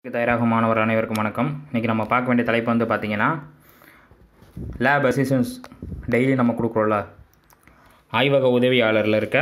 தயாராகும் மாணவர் அனைவருக்கும் வணக்கம் இன்றைக்கி நம்ம பார்க்க வேண்டிய தலைப்பு வந்து பார்த்திங்கன்னா லேப் அசிஸ்டன்ஸ் டெய்லி நம்ம கொடுக்குறோம்ல ஆய்வக உதவியாளரில் இருக்க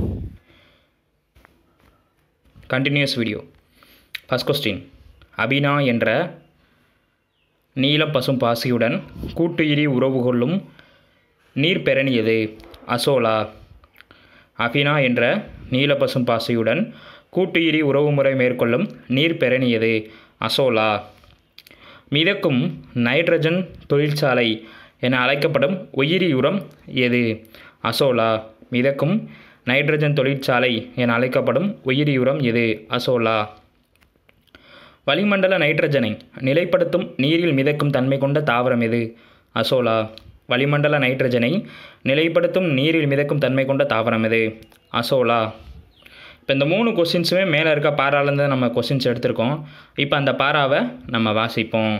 கண்டினியூஸ் வீடியோ ஃபஸ்ட் கொஸ்டின் அபினா என்ற நீல பசும் பாசியுடன் கூட்டுயிரி உறவு கொள்ளும் நீர் பெறணியது அசோலா அபினா என்ற நீல பசும் பாசியுடன் கூட்டுயிரி உறவுமுறை மேற்கொள்ளும் நீர் பெறணியது அசோலா மிதக்கும் நைட்ரஜன் தொழிற்சாலை என அழைக்கப்படும் உயிரி உரம் எது அசோலா மிதக்கும் நைட்ரஜன் தொழிற்சாலை என அழைக்கப்படும் உயிரி உரம் எது அசோலா வளிமண்டல நைட்ரஜனை நிலைப்படுத்தும் நீரில் மிதக்கும் தன்மை கொண்ட தாவரம் எது அசோலா வளிமண்டல நைட்ரஜனை நிலைப்படுத்தும் நீரில் மிதக்கும் தன்மை கொண்ட தாவரம் எது அசோலா இப்போ இந்த மூணு கொஸ்டின்ஸுமே மேலே இருக்க பாராலேருந்து நம்ம கொஸ்டின்ஸ் எடுத்திருக்கோம் இப்போ அந்த பாராவை நம்ம வாசிப்போம்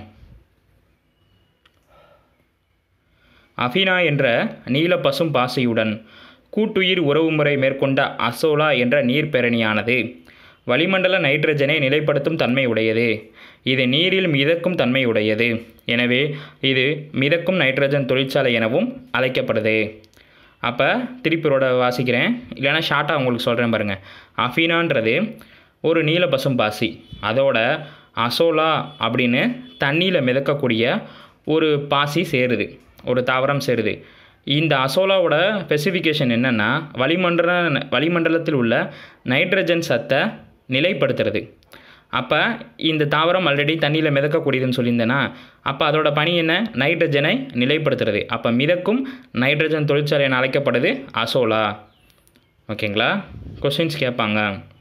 அஃபினா என்ற நீல பசும் பாசியுடன் கூட்டுயிர் உறவுமுறை மேற்கொண்ட அசோலா என்ற நீர்ப்பெரணியானது வளிமண்டல நைட்ரஜனை நிலைப்படுத்தும் தன்மை உடையது இது நீரில் மிதக்கும் தன்மை உடையது எனவே இது மிதக்கும் நைட்ரஜன் தொழிற்சாலை எனவும் அழைக்கப்படுது அப்போ திருப்பியோட வாசிக்கிறேன் இல்லைன்னா ஷார்ட்டாக உங்களுக்கு சொல்கிறேன் பாருங்கள் அஃபீனான்றது ஒரு நீல பசும் பாசி அதோட அசோலா அப்படின்னு தண்ணியில் மிதக்கக்கூடிய ஒரு பாசி சேருது ஒரு தாவரம் சேருது இந்த அசோலாவோட ஸ்பெசிஃபிகேஷன் என்னென்னா வளிமண்டல வளிமண்டலத்தில் உள்ள நைட்ரஜன் சத்தை நிலைப்படுத்துறது அப்போ இந்த தாவரம் ஆல்ரெடி தண்ணியில் மிதக்கக்கூடியதுன்னு சொல்லியிருந்தேன்னா அப்போ அதோட பணி என்ன நைட்ரஜனை நிலைப்படுத்துறது அப்போ மிதக்கும் நைட்ரஜன் தொழிற்சாலை என அழைக்கப்படுது அசோலா ஓகேங்களா கொஸ்டின்ஸ் கேட்பாங்க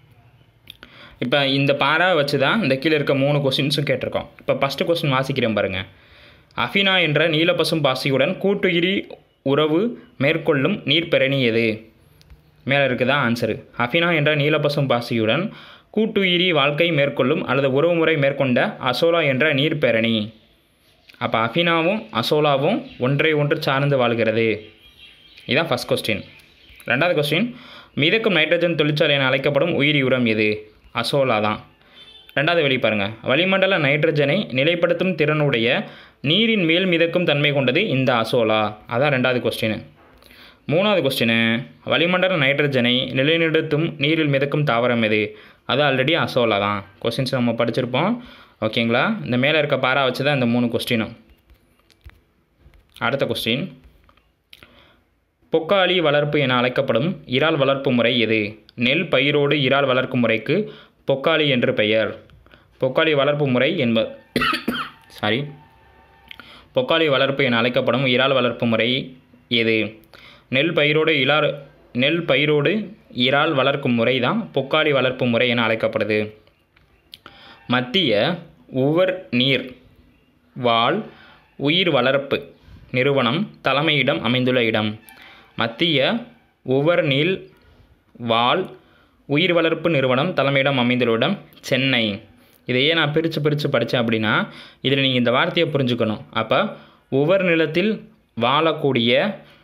இப்போ இந்த பாரா வச்சு தான் இந்த கீழே இருக்க மூணு கொஸ்டின்ஸும் கேட்டிருக்கோம் இப்போ ஃபஸ்ட்டு கொஸ்டின் வாசிக்கிறேன் பாருங்கள் அஃபினா என்ற நீலப்பசும் பாசியுடன் கூட்டுயிரி உறவு மேற்கொள்ளும் நீர் பெறணியது மேலே இருக்குதா ஆன்சரு அஃபினா என்ற நீலப்பசும் பாசியுடன் கூட்டுயிரி வாழ்க்கை மேற்கொள்ளும் அல்லது உறவுமுறை மேற்கொண்ட அசோலா என்ற நீர்ப்பேரணி அப்போ அஃபினாவும் அசோலாவும் ஒன்றை ஒன்று சார்ந்து வாழ்கிறது இதுதான் ஃபஸ்ட் கொஸ்டின் ரெண்டாவது கொஸ்டின் மிதக்கும் நைட்ரஜன் தொழிற்சாலை என அழைக்கப்படும் உயிரி உரம் எது அசோலா தான் ரெண்டாவது வெளி பாருங்கள் வளிமண்டல நைட்ரஜனை நிலைப்படுத்தும் திறனுடைய நீரின் மேல் மிதக்கும் தன்மை கொண்டது இந்த அசோலா அதான் ரெண்டாவது கொஸ்டின் மூணாவது கொஸ்டின் வளிமண்டல நைட்ரஜனை நிலைநிறுத்தும் நீரில் மிதக்கும் தாவரம் எது அது ஆல்ரெடி அசோலா தான் கொஸ்டின்ஸ் நம்ம படிச்சிருப்போம் ஓகேங்களா இந்த மேலே இருக்க பாரா வச்சு தான் இந்த மூணு கொஸ்டினும் அடுத்த கொஸ்டின் பொக்காளி வளர்ப்பு என அழைக்கப்படும் இறால் வளர்ப்பு முறை எது நெல் பயிரோடு இறால் வளர்க்கும் முறைக்கு பொக்காளி என்று பெயர் பொக்காளி வளர்ப்பு முறை என்ப சாரி பொக்காளி வளர்ப்பு என அழைக்கப்படும் இறால் வளர்ப்பு முறை எது நெல் பயிரோடு இறால் நெல் பயிரோடு இறால் வளர்க்கும் முறை தான் பொக்காளி வளர்ப்பு முறை என அழைக்கப்படுது மத்திய உவர் நீர் வாழ் உயிர் வளர்ப்பு நிறுவனம் தலைமையிடம் அமைந்துள்ள இடம் மத்திய உவர் நீல் வாழ் உயிர் வளர்ப்பு நிறுவனம் தலைமையிடம் அமைந்துள்ள இடம் சென்னை இதையே நான் பிரித்து பிரித்து படித்தேன் அப்படின்னா இதில் நீங்கள் இந்த வார்த்தையை புரிஞ்சுக்கணும் அப்போ உவர் நிலத்தில் வாழக்கூடிய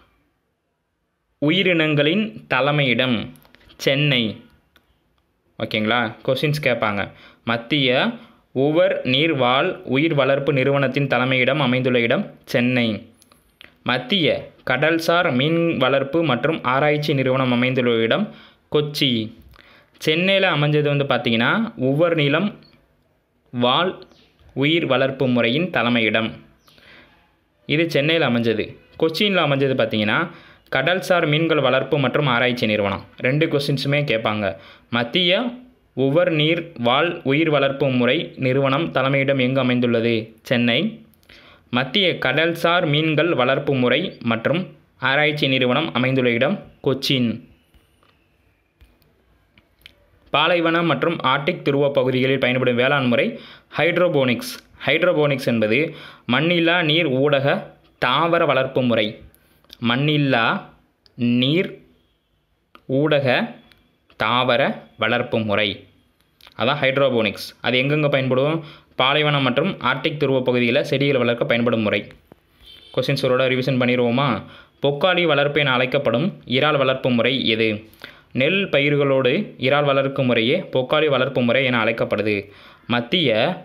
உயிரினங்களின் தலைமையிடம் சென்னை ஓகேங்களா கொஷின்ஸ் கேட்பாங்க மத்திய உவர் நீர்வாழ் உயிர் வளர்ப்பு நிறுவனத்தின் தலைமையிடம் அமைந்துள்ள இடம் சென்னை மத்திய கடல்சார் மீன் வளர்ப்பு மற்றும் ஆராய்ச்சி நிறுவனம் அமைந்துள்ள இடம் கொச்சி சென்னையில் அமைஞ்சது வந்து பார்த்திங்கன்னா உவர் நிலம் வாழ் உயிர் வளர்ப்பு முறையின் தலைமையிடம் இது சென்னையில் அமைஞ்சது கொச்சினில் அமைஞ்சது பார்த்திங்கன்னா கடல்சார் மீன்கள் வளர்ப்பு மற்றும் ஆராய்ச்சி நிறுவனம் ரெண்டு கொஸ்டின்ஸுமே கேட்பாங்க மத்திய உவர் நீர் வாழ் உயிர் வளர்ப்பு முறை நிறுவனம் தலைமையிடம் எங்கு அமைந்துள்ளது சென்னை மத்திய கடல்சார் மீன்கள் வளர்ப்பு முறை மற்றும் ஆராய்ச்சி நிறுவனம் அமைந்துள்ள இடம் கொச்சின் பாலைவனம் மற்றும் ஆர்டிக் துருவ பகுதிகளில் பயன்படும் வேளாண் முறை ஹைட்ரோபோனிக்ஸ் ஹைட்ரோபோனிக்ஸ் என்பது மண்ணில்லா நீர் ஊடக தாவர வளர்ப்பு முறை மண்ணில்லா நீர் ஊடக தாவர வளர்ப்பு முறை அதான் ஹைட்ரோபோனிக்ஸ் அது எங்கெங்கே பயன்படும் பாலைவனம் மற்றும் ஆர்டிக் துருவ பகுதியில் செடிகள் வளர்க்க பயன்படும் முறை கொஸ்டின்ஸோட ரிவிஷன் பண்ணிடுவோமா பொக்காளி வளர்ப்பு என அழைக்கப்படும் இறால் வளர்ப்பு முறை எது நெல் பயிர்களோடு இறால் வளர்க்கும் முறையே பொக்காளி வளர்ப்பு முறை என அழைக்கப்படுது மத்திய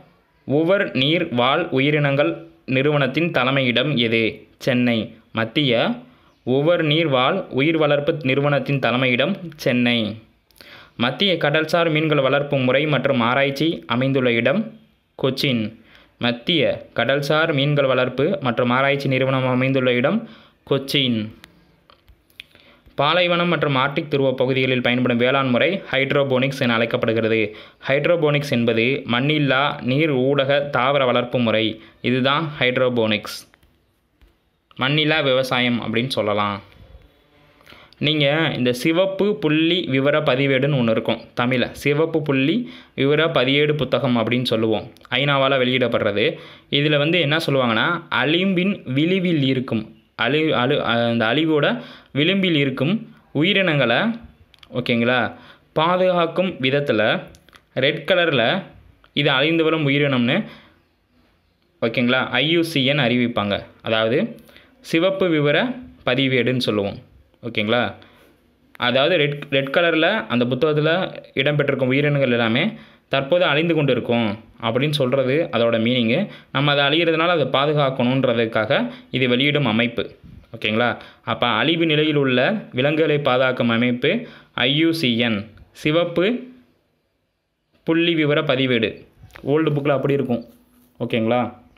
உவர் நீர் வாழ் உயிரினங்கள் நிறுவனத்தின் தலைமையிடம் எது சென்னை மத்திய உவர் நீர் வாழ் உயிர் வளர்ப்பு நிறுவனத்தின் தலைமையிடம் சென்னை மத்திய கடல்சார் மீன்கள் வளர்ப்பு முறை மற்றும் ஆராய்ச்சி அமைந்துள்ள இடம் கொச்சின் மத்திய கடல்சார் மீன்கள் வளர்ப்பு மற்றும் ஆராய்ச்சி நிறுவனம் அமைந்துள்ள இடம் கொச்சின் பாலைவனம் மற்றும் ஆர்டிக் துருவ பகுதிகளில் பயன்படும் வேளாண் முறை ஹைட்ரோபோனிக்ஸ் என அழைக்கப்படுகிறது ஹைட்ரோபோனிக்ஸ் என்பது மண்ணில்லா நீர் ஊடக தாவர வளர்ப்பு முறை இதுதான் ஹைட்ரோபோனிக்ஸ் மண்ணில்லா விவசாயம் அப்படின்னு சொல்லலாம் நீங்கள் இந்த சிவப்பு புள்ளி விவர பதிவேடுன்னு ஒன்று இருக்கும் தமிழில் சிவப்பு புள்ளி விவர பதிவேடு புத்தகம் அப்படின்னு சொல்லுவோம் ஐநாவால் வெளியிடப்படுறது இதில் வந்து என்ன சொல்லுவாங்கன்னா அலிம்பின் விளிவில் இருக்கும் அழி அழு அந்த அழிவோட விளிம்பில் இருக்கும் உயிரினங்களை ஓகேங்களா பாதுகாக்கும் விதத்தில் ரெட் கலரில் இது அழிந்து வரும் உயிரினம்னு ஓகேங்களா ஐயூசிஎன் அறிவிப்பாங்க அதாவது சிவப்பு விவர பதிவேடுன்னு சொல்லுவோம் ஓகேங்களா அதாவது ரெட் ரெட் கலரில் அந்த புத்தகத்தில் இடம்பெற்றிருக்கும் உயிரினங்கள் எல்லாமே தற்போது அழிந்து கொண்டு இருக்கும் அப்படின்னு சொல்கிறது அதோட மீனிங்கு நம்ம அதை அழிகிறதுனால அதை பாதுகாக்கணுன்றதுக்காக இது வெளியிடும் அமைப்பு ஓகேங்களா அப்போ அழிவு நிலையில் உள்ள விலங்குகளை பாதுகாக்கும் அமைப்பு ஐயூசிஎன் சிவப்பு புள்ளி விவர பதிவேடு ஓல்டு புக்கில் அப்படி இருக்கும் ஓகேங்களா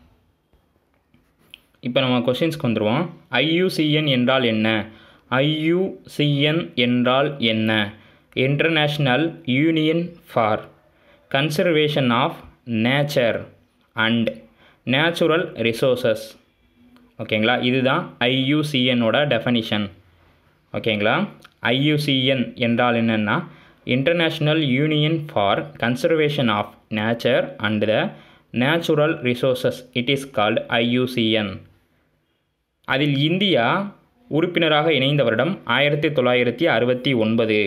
இப்போ நம்ம கொஷின்ஸ்க்கு வந்துடுவோம் ஐயூசிஎன் என்றால் என்ன ஐயூசிஎன் என்றால் என்ன international union for conservation of nature and natural resources ஓகேங்களா இதுதான் ஐயூசிஎன்னோட டெஃபனிஷன் ஓகேங்களா ஐயூசிஎன் என்றால் என்னென்னா international union for conservation of nature and the natural resources it is called IUCN அதில் இந்தியா உறுப்பினராக இணைந்த வருடம் ஆயிரத்தி தொள்ளாயிரத்தி அறுபத்தி ஒன்பது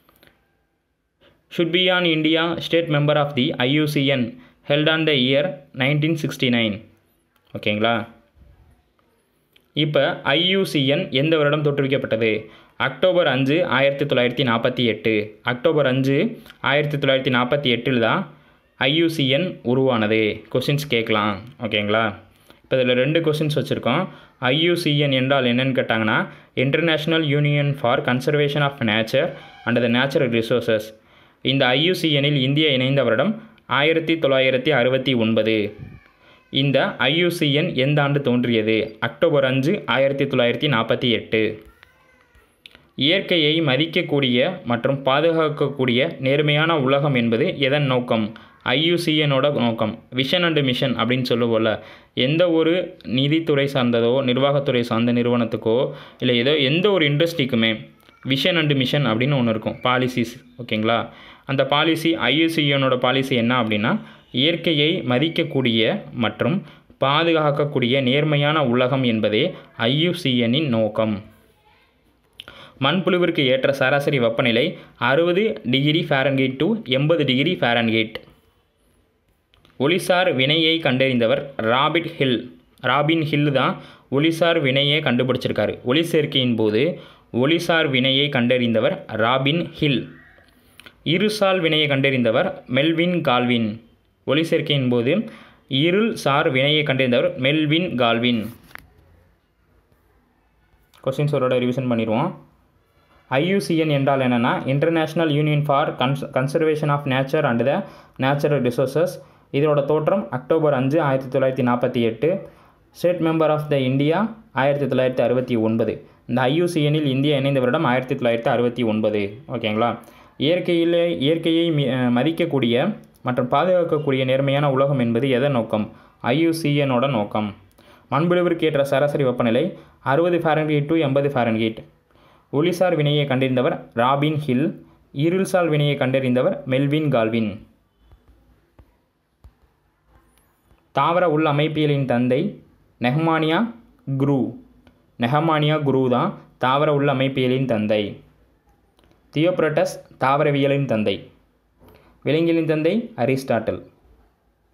should be on India state member of the IUCN held on the year nineteen sixty nine ஓகேங்களா இப்போ ஐயூசிஎன் எந்த வருடம் தோற்றுவிக்கப்பட்டது அக்டோபர் அஞ்சு ஆயிரத்தி தொள்ளாயிரத்தி நாற்பத்தி எட்டு அக்டோபர் அஞ்சு ஆயிரத்தி தொள்ளாயிரத்தி நாற்பத்தி எட்டில் தான் ஐயூசிஎன் உருவானது கொஷின்ஸ் கேட்கலாம் ஓகேங்களா இப்போ இதில் ரெண்டு கொஷின்ஸ் வச்சுருக்கோம் ஐயூசிஎன் என்றால் என்னன்னு கேட்டாங்கன்னா international union for conservation of nature and the natural resources இந்த ஐயூசிஎனில் இந்தியா இணைந்த வருடம் ஆயிரத்தி தொள்ளாயிரத்தி அறுபத்தி ஒன்பது இந்த ஐயூசிஎன் எந்த ஆண்டு தோன்றியது அக்டோபர் அஞ்சு ஆயிரத்தி தொள்ளாயிரத்தி நாற்பத்தி எட்டு இயற்கையை மதிக்கக்கூடிய மற்றும் பாதுகாக்கக்கூடிய நேர்மையான உலகம் என்பது எதன் நோக்கம் ஐயூசிஎனோட நோக்கம் விஷன் அண்டு மிஷன் அப்படின்னு சொல்லுவோம்ல எந்த ஒரு நிதித்துறை சார்ந்ததோ நிர்வாகத்துறை சார்ந்த நிறுவனத்துக்கோ இல்லை ஏதோ எந்த ஒரு இண்டஸ்ட்ரிக்குமே விஷன் அண்டு மிஷன் அப்படின்னு ஒன்று இருக்கும் பாலிசிஸ் ஓகேங்களா அந்த பாலிசி ஐயூசிஎனோட பாலிசி என்ன அப்படின்னா இயற்கையை மதிக்கக்கூடிய மற்றும் பாதுகாக்கக்கூடிய நேர்மையான உலகம் என்பதே ஐயூசிஎனின் நோக்கம் மண்புழுவிற்கு ஏற்ற சராசரி வெப்பநிலை அறுபது டிகிரி ஃபாரன்ஹீட் டு எண்பது டிகிரி ஃபாரன்ஹீட் ஒளிசார் வினையை கண்டறிந்தவர் ராபிட் ஹில் ராபின் ஹில் தான் ஒளிசார் வினையை கண்டுபிடிச்சிருக்காரு ஒளி சேர்க்கையின் போது ஒளிசார் வினையை கண்டறிந்தவர் ராபின் ஹில் இருசால் வினையை கண்டறிந்தவர் மெல்வின் கால்வின் ஒளி சேர்க்கையின் போது இருள் சார் வினையை கண்டறிந்தவர் மெல்வின் கால்வின் கொஸ்டின்ஸ் ஒரு ரிவிஷன் பண்ணிடுவோம் ஐயூசிஎன் என்றால் என்னென்னா international union for cons conservation of nature and the natural resources இதோட தோற்றம் அக்டோபர் அஞ்சு ஆயிரத்தி தொள்ளாயிரத்தி நாற்பத்தி எட்டு state member of the India ஆயிரத்தி தொள்ளாயிரத்தி அறுபத்தி ஒன்பது இந்த ஐயூசிஎனில் இந்தியா இணைந்த வருடம் ஆயிரத்தி தொள்ளாயிரத்தி அறுபத்தி ஒன்பது ஓகேங்களா இயற்கையில் இயற்கையை மி மதிக்கக்கூடிய மற்றும் பாதுகாக்கக்கூடிய நேர்மையான உலகம் என்பது எதன் நோக்கம் ஐயூசிஎனோட நோக்கம் மண்புழுவிற்கு ஏற்ற சராசரி வெப்பநிலை அறுபது ஃபாரன்ஹீட் டு எண்பது ஃபாரன்ஹீட் ஒளிசார் வினையை கண்டறிந்தவர் ராபின் ஹில் இருள்சால் வினையை கண்டறிந்தவர் மெல்வின் கால்வின் தாவர உள் அமைப்பியலின் தந்தை நெஹ்மானியா குரு நெஹமானியா குரு தான் தாவர உள் அமைப்பியலின் தந்தை தியோப்ரட்டஸ் தாவரவியலின் தந்தை விலங்கியலின் தந்தை அரிஸ்டாட்டில்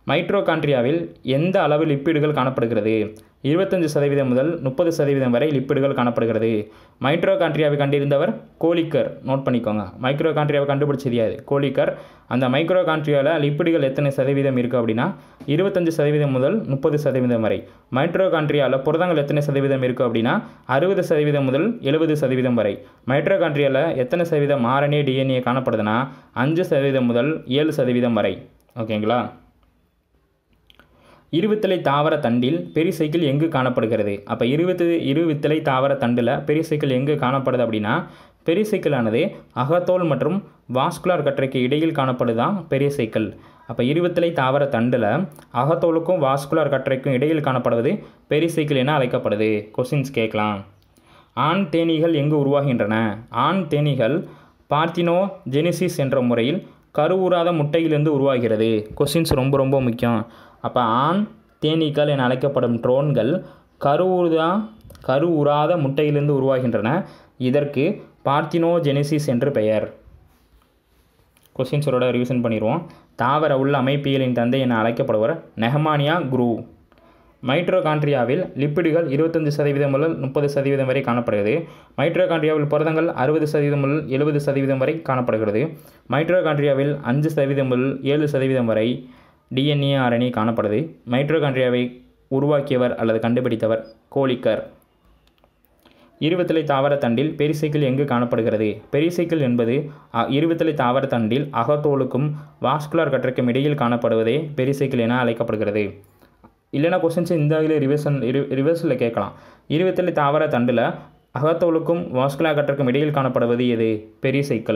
மைட்ரோகாண்ட்ரியாவில் எந்த அளவு லிப்பிடுகள் காணப்படுகிறது இருபத்தஞ்சு சதவீதம் முதல் முப்பது சதவீதம் வரை லிப்பிடுகள் காணப்படுகிறது மைட்ரோகாண்ட்ரியாவை கண்டிருந்தவர் கோலிக்கர் நோட் பண்ணிக்கோங்க மைக்ரோகாண்ட்ரியாவை கண்டுபிடிச்சது யாரு கோலிக்கர் அந்த மைக்ரோகாண்ட்ரியாவில் லிப்பிடுகள் எத்தனை சதவீதம் இருக்குது அப்படின்னா இருபத்தஞ்சு சதவீதம் முதல் முப்பது சதவீதம் வரை மைட்ரோகாண்ட்ரியாவில் புரதங்கள் எத்தனை சதவீதம் இருக்குது அப்படின்னா அறுபது சதவீதம் முதல் எழுபது சதவீதம் வரை மைட்ரோகாண்ட்ரியாவில் எத்தனை சதவீதம் ஆர்என்ஏ டிஎன்ஏ காணப்படுதுன்னா அஞ்சு சதவீதம் முதல் ஏழு சதவீதம் வரை ஓகேங்களா இருவித்தலை தாவர தண்டில் பெரிசைக்கிள் எங்கு காணப்படுகிறது அப்போ இருபத்து இருவித்தலை தாவர தண்டில் பெரிசைக்கிள் எங்கு காணப்படுது அப்படின்னா பெரிசைக்கிளானது அகத்தோல் மற்றும் வாஸ்குலார் கற்றைக்கு இடையில் காணப்படுதான் பெரிசைக்கிள் அப்போ இருவித்தலை தாவர தண்டில் அகத்தோலுக்கும் வாஸ்குலார் கற்றைக்கும் இடையில் காணப்படுவது பெரிசைக்கிள் என அழைக்கப்படுது கொஸ்டின்ஸ் கேட்கலாம் ஆண் தேனீகள் எங்கு உருவாகின்றன ஆண் தேனீகள் பார்த்தினோ ஜெனிசிஸ் என்ற முறையில் கருவுறாத முட்டையிலிருந்து உருவாகிறது கொஸ்டின்ஸ் ரொம்ப ரொம்ப முக்கியம் அப்போ ஆண் தேனீக்கள் என அழைக்கப்படும் ட்ரோன்கள் கருவுறா கருவுறாத முட்டையிலிருந்து உருவாகின்றன இதற்கு பார்த்தினோஜெனிசிஸ் என்று பெயர் கொஸ்டின்ஸோட ரிவிஷன் பண்ணிடுவோம் தாவர உள்ள அமைப்பியலின் தந்தை என அழைக்கப்படுவர் நெஹமானியா குரூ மைட்ரோகாண்ட்ரியாவில் லிப்பிடுகள் இருபத்தஞ்சு சதவீதம் முதல் முப்பது சதவீதம் வரை காணப்படுகிறது மைட்ரோகாண்ட்ரியாவில் புரதங்கள் அறுபது சதவீதம் முதல் எழுபது சதவீதம் வரை காணப்படுகிறது மைட்ரோகாண்ட்ரியாவில் அஞ்சு சதவீதம் முதல் ஏழு சதவீதம் வரை டிஎன்ஏ ஆர்என்ஏ காணப்படுது மைட்ரோகாண்ட்ரியாவை உருவாக்கியவர் அல்லது கண்டுபிடித்தவர் கோலிக்கர் இருபத்தலை தாவர தண்டில் பெரிசைக்கிள் எங்கு காணப்படுகிறது பெரிசைக்கிள் என்பது அ- இருபத்தலை தாவர தண்டில் அகத்தோலுக்கும் வாஸ்குலார் கற்றைக்கும் இடையில் காணப்படுவதே பெரிசைக்கிள் என அழைக்கப்படுகிறது இல்லைனா கொஸ்டின்ஸ் இந்த இதில் ரிவர்சன் ரிவர்ஸில் கேட்கலாம் இருபத்தலை தாவர தண்டில் அகத்தோலுக்கும் வாஸ்குலார் கற்றைக்கும் இடையில் காணப்படுவது எது பெரிசைக்கிள்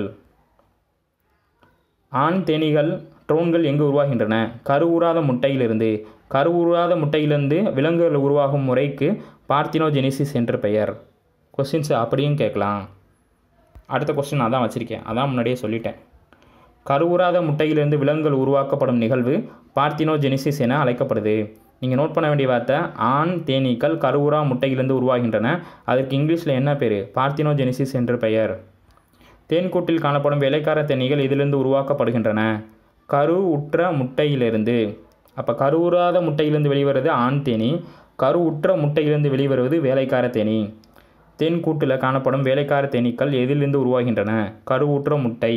ஆண் தேனீகள் ட்ரோன்கள் எங்கு உருவாகின்றன கருவுறாத முட்டையிலிருந்து கருவுறாத முட்டையிலிருந்து விலங்குகள் உருவாகும் முறைக்கு பார்த்தினோஜெனிசிஸ் என்று பெயர் கொஸ்டின்ஸ் அப்படியும் கேட்கலாம் அடுத்த கொஸ்டின் அதான் வச்சுருக்கேன் அதான் முன்னாடியே சொல்லிட்டேன் கருவுறாத முட்டையிலிருந்து விலங்குகள் உருவாக்கப்படும் நிகழ்வு பார்த்தினோஜெனிசிஸ் என அழைக்கப்படுது நீங்கள் நோட் பண்ண வேண்டிய வார்த்தை ஆண் தேனீக்கள் கருவுறா முட்டையிலிருந்து உருவாகின்றன அதற்கு இங்கிலீஷில் என்ன பேர் பார்த்தினோஜெனிசிஸ் என்று பெயர் தேன்கூட்டில் காணப்படும் வேலைக்கார தேனீகள் இதிலிருந்து உருவாக்கப்படுகின்றன கரு உற்ற முட்டையிலிருந்து அப்போ கருவுறாத முட்டையிலிருந்து வெளிவருவது ஆண் தேனி கரு உற்ற முட்டையிலிருந்து வெளிவருவது வேலைக்கார தேனி தேன்கூட்டில் காணப்படும் வேலைக்கார தேனீக்கள் எதிலிருந்து உருவாகின்றன கருவுற்ற முட்டை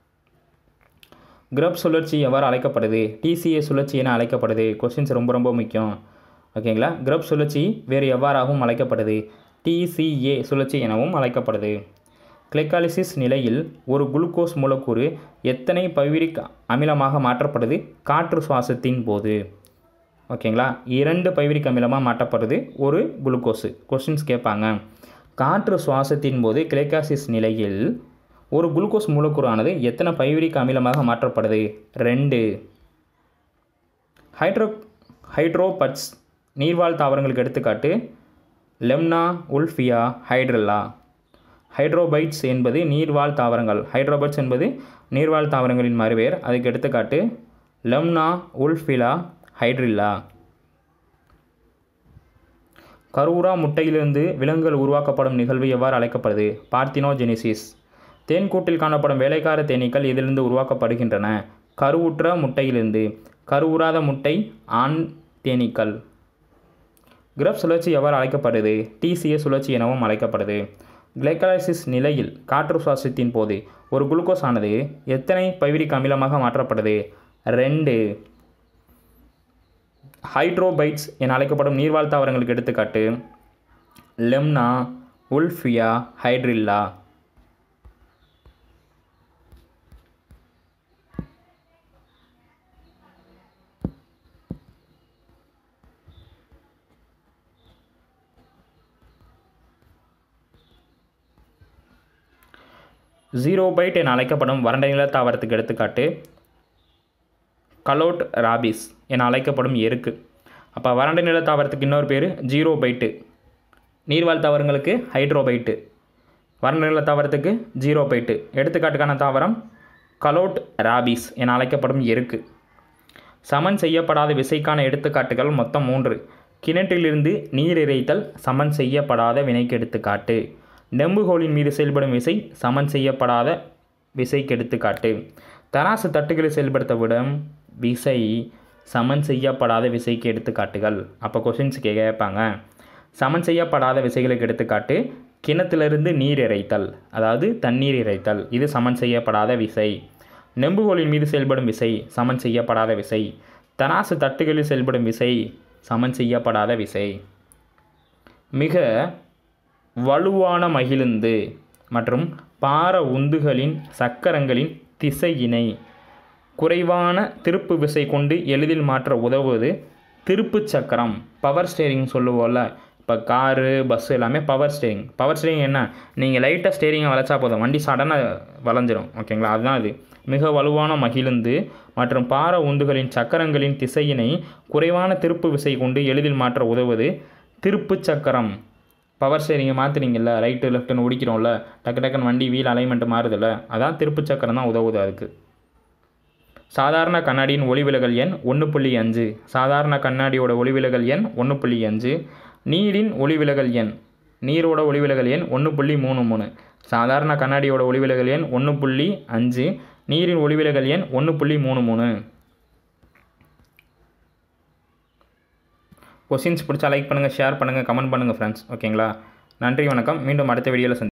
கிரப் சுழற்சி எவ்வாறு அழைக்கப்படுது டிசிஏ சுழற்சி என அழைக்கப்படுது கொஸ்டின்ஸ் ரொம்ப ரொம்ப முக்கியம் ஓகேங்களா கிரப் சுழற்சி வேறு எவ்வாறாகவும் அழைக்கப்படுது டிசிஏ சுழற்சி எனவும் அழைக்கப்படுது கிளைகாலிசிஸ் நிலையில் ஒரு குளுக்கோஸ் மூலக்கூறு எத்தனை பைவிரிக் அமிலமாக மாற்றப்படுது காற்று சுவாசத்தின் போது ஓகேங்களா இரண்டு பைவிரிக் அமிலமாக மாற்றப்படுது ஒரு குளுக்கோஸு கொஸ்டின்ஸ் கேட்பாங்க காற்று சுவாசத்தின் போது கிளைகாசிஸ் நிலையில் ஒரு குளுக்கோஸ் மூலக்கூறானது எத்தனை பைவிரிக் அமிலமாக மாற்றப்படுது ரெண்டு ஹைட்ரோ ஹைட்ரோபட்ஸ் நீர்வாழ் தாவரங்களுக்கு எடுத்துக்காட்டு லெம்னா உல்ஃபியா ஹைட்ரல்லா ஹைட்ரோபைட்ஸ் என்பது நீர்வாழ் தாவரங்கள் ஹைட்ரோபைட்ஸ் என்பது நீர்வாழ் தாவரங்களின் மறுபெயர் அதுக்கு எடுத்துக்காட்டு லெம்னா உல்ஃபிலா ஹைட்ரில்லா கருவுரா முட்டையிலிருந்து விலங்குகள் உருவாக்கப்படும் நிகழ்வு எவ்வாறு அழைக்கப்படுது பார்த்தினோஜெனிசிஸ் தேன்கூட்டில் காணப்படும் வேலைக்கார தேனீக்கள் இதிலிருந்து உருவாக்கப்படுகின்றன கருவுற்ற முட்டையிலிருந்து கருவுறாத முட்டை ஆண் தேனீக்கள் கிரப் சுழற்சி எவ்வாறு அழைக்கப்படுது டிசிஏ சுழற்சி எனவும் அழைக்கப்படுது கிளைகலைசிஸ் நிலையில் காற்று சுவாசத்தின் போது ஒரு குளுக்கோஸ் ஆனது எத்தனை பைவிரிக் அமிலமாக மாற்றப்படுது ரெண்டு ஹைட்ரோபைட்ஸ் என அழைக்கப்படும் நீர்வாழ் தாவரங்களுக்கு எடுத்துக்காட்டு Lemna Wolffia Hydrilla xerophyte என அழைக்கப்படும் வறண்ட நில தாவரத்துக்கு எடுத்துக்காட்டு கலோட் ராபிஸ் என அழைக்கப்படும் எருக்கு அப்போ வறண்ட நில தாவரத்துக்கு இன்னொரு பேர் ஜீரோ பைட்டு நீர்வாழ் தாவரங்களுக்கு ஹைட்ரோபைட்டு வறண்ட நில தாவரத்துக்கு ஜீரோ பைட்டு எடுத்துக்காட்டுக்கான தாவரம் கலோட் ராபிஸ் என அழைக்கப்படும் எருக்கு சமன் செய்யப்படாத விசைக்கான எடுத்துக்காட்டுகள் மொத்தம் மூன்று கிணற்றிலிருந்து நீர் இறைத்தல் சமன் செய்யப்படாத வினைக்கு எடுத்துக்காட்டு நெம்புகோலின் மீது செயல்படும் விசை சமன் செய்யப்படாத விசைக்கு எடுத்துக்காட்டு தராசு தட்டுகளில் செயல்படுத்தப்படும் விசை சமன் செய்யப்படாத விசைக்கு எடுத்துக்காட்டுகள் அப்போ கொஷின்ஸ் கேட்பாங்க சமன் செய்யப்படாத விசைகளுக்கு எடுத்துக்காட்டு கிணத்திலிருந்து நீர் இறைத்தல் அதாவது தண்ணீர் இறைத்தல் இது சமன் செய்யப்படாத விசை நெம்புகோலின் மீது செயல்படும் விசை சமன் செய்யப்படாத விசை தராசு தட்டுகளில் செயல்படும் விசை சமன் செய்யப்படாத விசை மிக வலுவான மகிழுந்து மற்றும் பார உந்துகளின் சக்கரங்களின் திசையினை குறைவான திருப்பு விசை கொண்டு எளிதில் மாற்ற உதவுவது திருப்பு சக்கரம் பவர் ஸ்டேரிங் சொல்லுவோம்ல இப்போ காரு பஸ்ஸு எல்லாமே பவர் ஸ்டேரிங் பவர் ஸ்டேரிங் என்ன நீங்கள் லைட்டாக ஸ்டேரிங்கை வளைச்சா போதும் வண்டி சடனாக வளைஞ்சிரும் ஓகேங்களா அதுதான் இது மிக வலுவான மகிழுந்து மற்றும் பார உந்துகளின் சக்கரங்களின் திசையினை குறைவான திருப்பு விசை கொண்டு எளிதில் மாற்ற உதவுவது திருப்பு சக்கரம் பவர் ஸ்டேரிங்கை மாற்றுறீங்கல்ல ரைட்டு லெஃப்ட்டுன்னு ஓடிக்கிறோம்ல டக்கு டக்குன்னு வண்டி வீல் அலைன்மெண்ட் மாறுதில்ல அதான் திருப்பு சக்கரம் தான் உதவுது அதுக்கு சாதாரண கண்ணாடியின் ஒளிவிலகல் எண் ஒன்று புள்ளி அஞ்சு சாதாரண கண்ணாடியோட ஒளிவிலகல் எண் ஒன்று புள்ளி அஞ்சு நீரின் ஒளிவிலகல் எண் நீரோட ஒளிவிலகல் எண் ஒன்று புள்ளி மூணு மூணு சாதாரண கண்ணாடியோட ஒளிவிலகல் எண் ஒன்று புள்ளி அஞ்சு நீரின் ஒளிவிலகல் எண் ஒன்று புள்ளி மூணு மூணு கொஷின்ஸ் பிடிச்சா லைக் பண்ணுங்கள் ஷேர் பண்ணுங்கள் கமெண்ட் பண்ணுங்கள் ஃப்ரெண்ட்ஸ் ஓகேங்களா நன்றி வணக்கம் மீண்டும் அடுத்த வீடியோவில் சந்தி